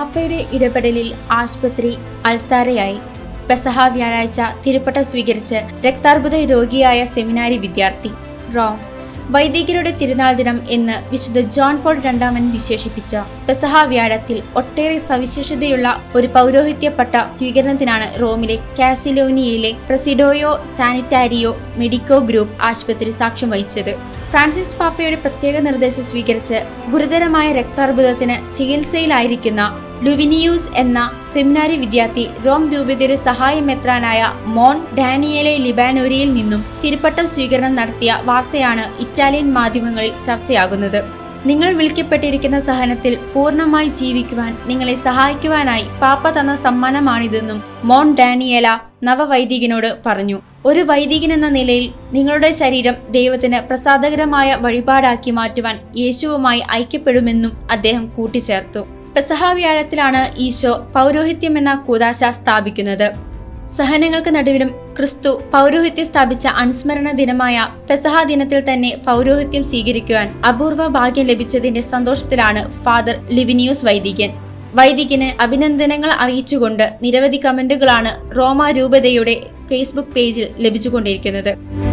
പാപ്പയുടെ ഇടപെടലിൽ ആശുപത്രി അൾത്താരയായി പെസഹ വ്യാഴാഴ്ച തിരുപ്പട്ട സ്വീകരിച്ച് രക്താർബുദ രോഗിയായ സെമിനാരി വിദ്യാർത്ഥി റോം വൈദികരുടെ തിരുനാൾ ദിനം എന്ന് വിശുദ്ധ ജോൺ പോൾ രണ്ടാമൻ വിശേഷിപ്പിച്ച പെസഹ വ്യാഴത്തിൽ ഒട്ടേറെ സവിശേഷതയുള്ള ഒരു പൗരോഹിത്യപ്പെട്ട സ്വീകരണത്തിനാണ് റോമിലെ കാസിലോനിയയിലെ പ്രസിഡോയോ സാനിറ്റാരിയോ മെഡിക്കോ ഗ്രൂപ്പ് ആശുപത്രി സാക്ഷ്യം വഹിച്ചത് ഫ്രാൻസിസ് പാപ്പയുടെ പ്രത്യേക നിർദ്ദേശം സ്വീകരിച്ച് ഗുരുതരമായ രക്താർബുദത്തിന് ചികിത്സയിലായിരിക്കുന്ന ലുവിനിയൂസ് എന്ന സെമിനാരി വിദ്യാർത്ഥി റോം രൂപതയുടെ സഹായമെത്രാനായ മോൺ ഡാനിയലെ ലിബാനോരിയിൽ നിന്നും തിരുപ്പട്ടം സ്വീകരണം നടത്തിയ വാർത്തയാണ് ഇറ്റാലിയൻ മാധ്യമങ്ങളിൽ ചർച്ചയാകുന്നത് നിങ്ങൾ വിളിക്കപ്പെട്ടിരിക്കുന്ന സഹനത്തിൽ പൂർണ്ണമായി ജീവിക്കുവാൻ നിങ്ങളെ സഹായിക്കുവാനായി പാപ്പ തന്ന സമ്മാനമാണിതെന്നും മോൺ ഡാനിയേല നവവൈദികനോട് പറഞ്ഞു ഒരു വൈദികൻ എന്ന നിലയിൽ നിങ്ങളുടെ ശരീരം ദൈവത്തിന് പ്രസാദകരമായ വഴിപാടാക്കി മാറ്റുവാൻ യേശുവുമായി ഐക്യപ്പെടുമെന്നും അദ്ദേഹം കൂട്ടിച്ചേർത്തു പെസഹ വ്യാഴത്തിലാണ് ഈശോ പൗരോഹിത്യം എന്ന കൂതാശ സ്ഥാപിക്കുന്നത് സഹനങ്ങൾക്ക് നടുവിലും ക്രിസ്തു പൗരോഹിത്യം സ്ഥാപിച്ച അനുസ്മരണ ദിനമായ പെസഹ ദിനത്തിൽ തന്നെ പൗരോഹിത്യം സ്വീകരിക്കുവാൻ അപൂർവ ഭാഗ്യം ലഭിച്ചതിന്റെ സന്തോഷത്തിലാണ് ഫാദർ ലിവിനിയൂസ് വൈദികൻ വൈദികന് അഭിനന്ദനങ്ങൾ അറിയിച്ചുകൊണ്ട് നിരവധി കമന്റുകളാണ് റോമ രൂപതയുടെ ഫേസ്ബുക്ക് പേജിൽ ലഭിച്ചുകൊണ്ടിരിക്കുന്നത്